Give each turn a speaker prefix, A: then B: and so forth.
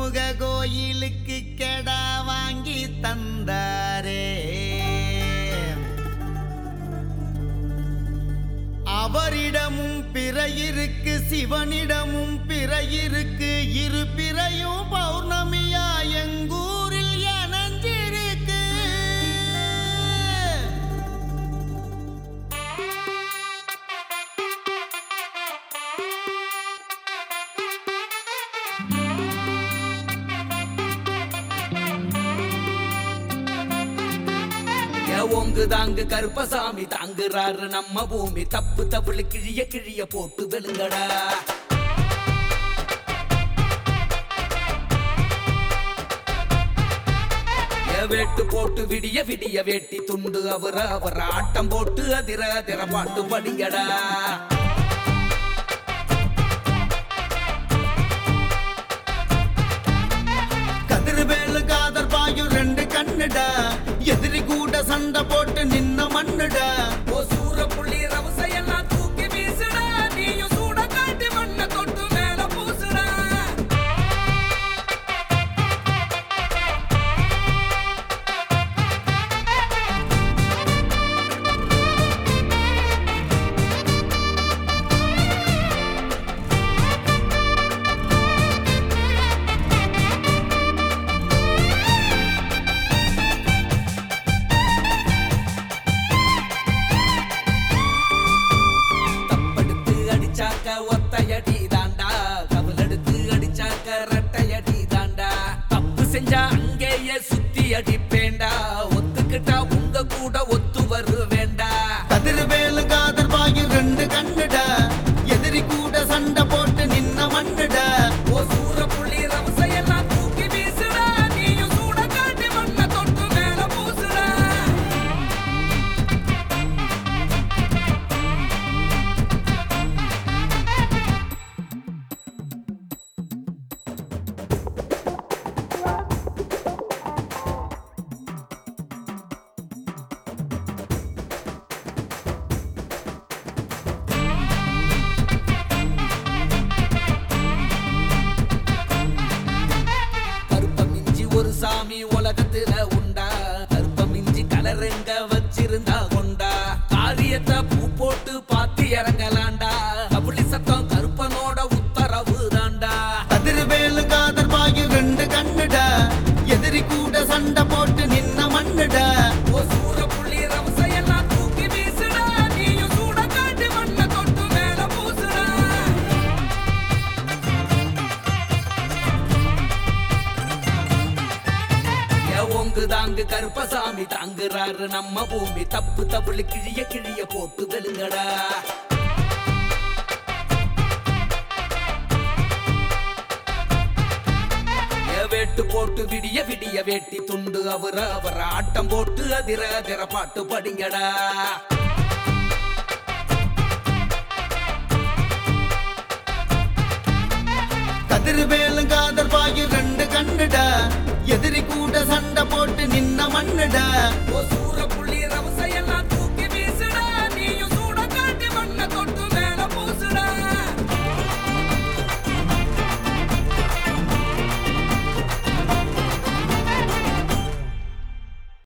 A: முக கோயிலுக்கு கெடா வாங்கி தந்தாரே அவரிடமும் பிறையிருக்கு சிவனிடமும் பிறையிருக்கு இரு பிறையும் பௌர்ணமியா எங்கூரில் எனஞ்சிருக்கு
B: ஓங்கு தாங்கு கருப்பசாமி தாங்குறாரு நம்ம பூமி தப்பு தப்புளு கிழிய கிழிய போட்டு வெளுங்கடா ஏ வேட்டு போட்டு விடிய விடிய வேட்டி துண்டு அவர அவர் ஆட்டம் போட்டு அதிர அதிர பாட்டு படிங்கடா
A: கதிர்வேலு காதர் பாயும் ரெண்டு கண்ணுடா எதிரி கூட சண்டை போட்டு நின்ன மண்ணுடா
B: ஓ சூர புள்ளி ரவசையெல்லாம் தூக்கி வீசுடா நீயும் சூட காட்டி மண்ணை தொட்டு மேல பூசுடா தப்படுத்து அடிச்சாக்க ஒத்தையடி தாண்டா கவலெடுத்து அடிச்சாக்க ரெட்டையடி தாண்டா தப்பு செஞ்சா அங்கேயே சுத்தி அடிப்பேண்டா ஒத்துக்கிட்டா உங்க கூட ஒத்து வருவேண்டா
A: கதிர்வேலு காதர் பாயும் ரெண்டு கண்ணுடா எதிரி கூட சண்டை போட்டு நின்ன மண்ணுடா
B: ஓ சூர புள்ளி ரவசையெல்லாம் தூக்கி வீசுடா நீயும் சூட காட்டி மண்ணை தொட்டு மேல பூசுடா கருப்பம் மிஞ்சி ஒரு சாமி உலகத்துல உண்டா கருப்பம் மிஞ்சி கலருங்க வச்சிருந்தா கொண்டா காரியத்தை பூ போட்டு பார்த்து இறங்கலாண்டா கபடி சத்தம் கருப்பனோட உத்தரவு தாண்டா
A: கதிர்வேலு காதர் பாயும் ரெண்டு கண்ணுடா எதிரி கூட சண்டை போட்டு நின்ன மண்ணுடா
B: ஓ சூர புள்ளி ரவசையெல்லாம் தூக்கி வீசுடா நீயும் சூட காட்டி மண்ணை தொட்டு மேல பூசுடா ஏ ஒங்கு தாங்கு கருப்பசாமி தாங்குறாரு நம்ம பூமி தப்பு தப்புளு கிழிய கிழிய போட்டு வெளுங்கடா ஏ வேட்டு போட்டு விடிய விடிய வேட்டி துண்டு அவர அவர் ஆட்டம் போட்டு அதிர அதிர பாட்டு படிங்கடா
A: கதிர்வேலு காதர் பாயும் ரெண்டு கண்ணுடா எதிரி கூட சண்டை போட்டு நின்ன மண்ணுடா